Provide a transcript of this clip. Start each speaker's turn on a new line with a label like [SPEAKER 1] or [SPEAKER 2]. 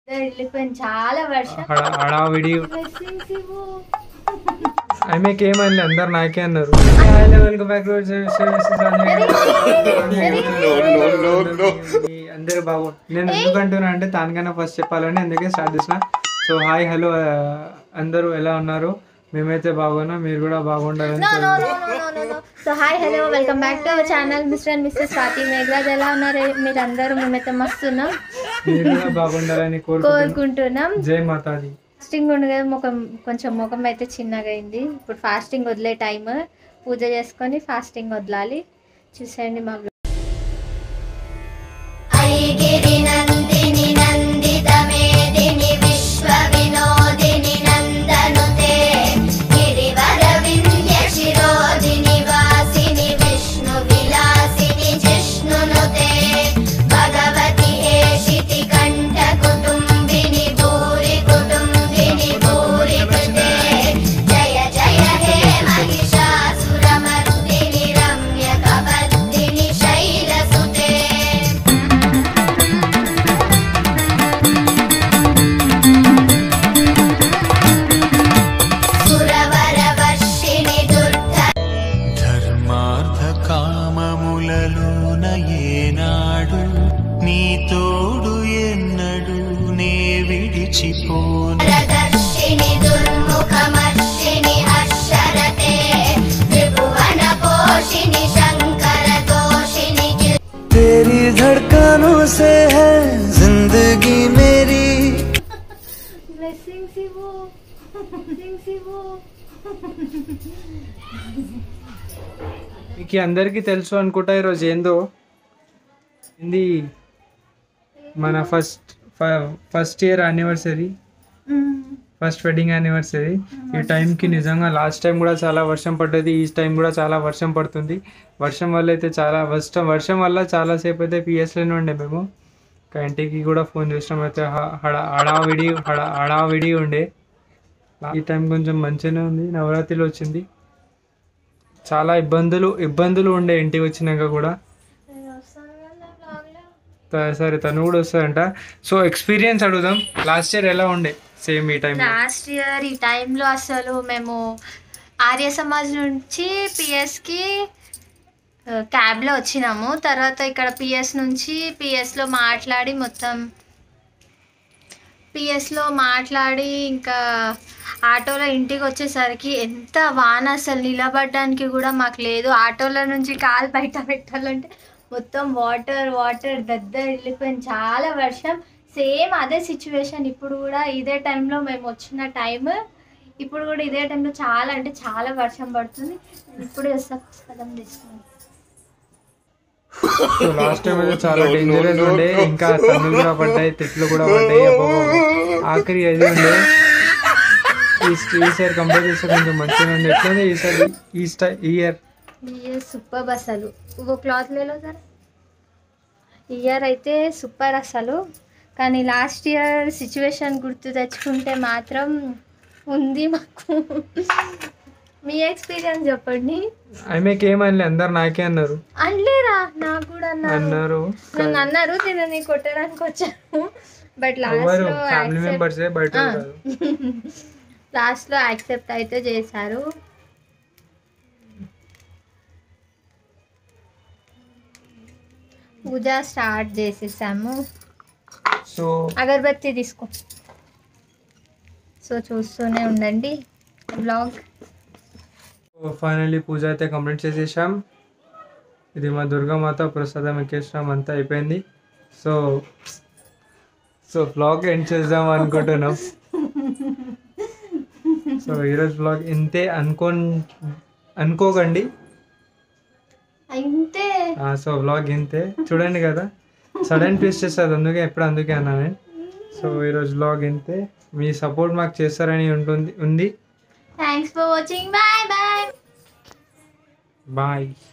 [SPEAKER 1] వెళ్ళిపోయింది చాలా వర్షం
[SPEAKER 2] హడా- హడావిడి
[SPEAKER 1] Blessings ఇవ్వు.
[SPEAKER 2] ఆమెకి ఏమని అందరు నాకే అన్నారు వెల్కమ్ బ్యాక్ అందరు బాగు నేను ఎందుకంటున్నా అంటే దానికన్నా ఫస్ట్ చెప్పాలని అందుకే స్టార్ట్ చేసిన సో హాయ్ హలో అందరూ ఎలా ఉన్నారు మేమైతే బాగున్నాం మీరు కూడా బాగుండాలని
[SPEAKER 1] No, no, no, no, no, no, no. So hi hello welcome back to our channel mister and missus Swathi Megharaj ఎలా ఉన్నారు మీరు అందరూ మేమైతే మస్తున్నాం
[SPEAKER 2] మీరు కూడా బాగుండాలని కోరుకుంటున్నాం
[SPEAKER 1] కోరుకుంటున్నాం
[SPEAKER 2] జై మాతాది
[SPEAKER 1] ఫాస్టింగ్ ఉండగా ముఖం కొంచెం ముఖం అయితే చిన్నగా అయింది ఇప్పుడు ఫాస్టింగ్ వదిలే టైం పూజ చేసుకొని ఫాస్టింగ్ వదలాలి చూసేయండి మా vlog.
[SPEAKER 3] ऐगिरिनन्दिनि नन्दितमेदिनि विश्वविनोदिनि नन्दनुते गिरिवरविन्द्यशिरोदिनि वासिनि विष्णुविलासिनि जिष्णुनुते भगवति हेशिति कण्ठकुटुम्बिनि भूरि कुटुम्बिनि भूरि कृते जय जय हे महिषासुरमर्दिनि रम्यकवर्दिनि शैलसुते सुरवरवर्षिणि दुर्ध
[SPEAKER 4] ధర్మార్థ కామములలోన ఏనాడు నీ తోడు ఎన్నడు నే విడిచిపోను
[SPEAKER 3] दर्शिनि दुर्मुखमर्षिणि अक्षरते त्रिभुवनपोषिणि शङ्करदोषिणि
[SPEAKER 4] तेरी धड़कनों से है जिंदगी मेरी
[SPEAKER 1] Blessings ఇవ్వు. Blessings ఇవ్వు.
[SPEAKER 2] మీకు అందరికీ తెలుసు అనుకుంటా ఈరోజు ఏందో ఇది మన first first year anniversary first wedding anniversary ఈ టైంకి నిజంగా లాస్ట్ టైం కూడా చాలా వర్షం పడ్డది ఈ టైం కూడా చాలా వర్షం పడుతుంది వర్షం వల్ల అయితే చాలా వర్షం వర్షం వల్ల చాలాసేపు అయితే పిఎస్లోనే ఉండే మేము ఇంకా ఇంటికి కూడా ఫోన్ చేసినాం అయితే హ- హడా హడావిడి హడా హడావిడి ఉండే ఈ టైం కొంచెం మంచిగానే ఉంది నవరాత్రిలో వచ్చింది చాలా ఇబ్బందులు ఇబ్బందులు ఉండే ఇంటికి వచ్చినాక కూడా త- సరే తను కూడా వస్తుందంట సో ఎక్స్పీరియన్స్ అడుగుదాం లాస్ట్ ఇయర్ ఎలా ఉండే సేమ్ ఈ టైం
[SPEAKER 1] లాస్ట్ ఇయర్ ఈ టైంలో అసలు మేము ఆర్య సమాజ్ నుంచి పిఎస్కి క్యాబ్లో వచ్చినాము తర్వాత ఇక్కడ పిఎస్ నుంచి పిఎస్లో మాట్లాడి మొత్తం పిఎస్లో మాట్లాడి ఇంకా ఆటోలో ఇంటికి వచ్చేసరికి ఎంత వాన అసలు నిలబడడానికి కూడా మాకు లేదు ఆటోలో నుంచి కాలు బయట పెట్టాలంటే మొత్తం వాటర్ వాటర్ దద్దర వెళ్ళిపోయింది చాలా వర్షం సేమ్ అదే సిచ్యువేషన్ ఇప్పుడు కూడా ఇదే టైంలో మేము వచ్చిన టైం ఇప్పుడు కూడా ఇదే టైంలో చాలా అంటే చాలా వర్షం పడుతుంది ఇప్పుడు వస్తా పుస్తకం తీసుకుని
[SPEAKER 2] సో లాస్ట్ టైం అయితే చాలా డేంజరస్ ఉండే ఇంకా తన్నులు కూడా పడ్డాయి తిట్లు కూడా పడ్డాయి అబ్బో, ఆఖరి అది ఉండే ఈ ఈసారి కంపేర్ చేస్తే కొంచెం మంచిగా ఉంది ఎట్లుంది ఈసారి ఈ స్టై ఇయర్
[SPEAKER 1] ఇయర్ సూపర్ అసలు ఓ క్లాత్ లేలో సార్ ఇయర్ అయితే సూపర్ అసలు కానీ లాస్ట్ ఇయర్ సిచ్యువేషన్ గుర్తు తెచ్చుకుంటే మాత్రం ఉంది మాకు మీ ఎక్స్పీరియన్స్ చెప్పండి
[SPEAKER 2] ఆమెకి ఏమనలే అందరు నాకే అన్నారు
[SPEAKER 1] అనలేరా నాకు కూడా అన్నారు
[SPEAKER 2] అన్నారు
[SPEAKER 1] నన్ను అన్నారు దీనిని కొట్టడానికి వచ్చాను బట్ లాస్ట్
[SPEAKER 2] ఎవరు
[SPEAKER 1] లో
[SPEAKER 2] ఫ్యామిలీ
[SPEAKER 1] accept-
[SPEAKER 2] మెంబర్సే బయట
[SPEAKER 1] ఆ.
[SPEAKER 2] కాదు.
[SPEAKER 1] లాస్ట్ లో యాక్సెప్ట్ అయితే చేశారు పూజ స్టార్ట్ చేసేసాము
[SPEAKER 2] సో
[SPEAKER 1] అగరబత్తి తీసుకో సో చూస్తూనే ఉండండి బ్లాగ్
[SPEAKER 2] ఫైనల్లీ పూజ అయితే కంప్లీట్ చేసేసాం ఇది మా దుర్గామాత ప్రసాదం ఎక్కేసినాం అంతా అయిపోయింది సో సో బ్లాగ్ ఎండ్ చేద్దాం అనుకుంటున్నాం సో ఈరోజు బ్లాగ్ ఇంతే అనుకో అనుకోకండి
[SPEAKER 1] అయితే
[SPEAKER 2] ఆ, సో బ్లాగ్ ఇంతే చూడండి కదా సడన్ ట్విస్ట్ చేస్తుంది అందుకే ఎప్పుడు అందుకే అన్నా నేను సో ఈరోజు బ్లాగ్ ఇంతే మీ సపోర్ట్ మాకు చేస్తారని ఉంటుంది ఉంది
[SPEAKER 1] thanks for watching bye bye
[SPEAKER 2] bye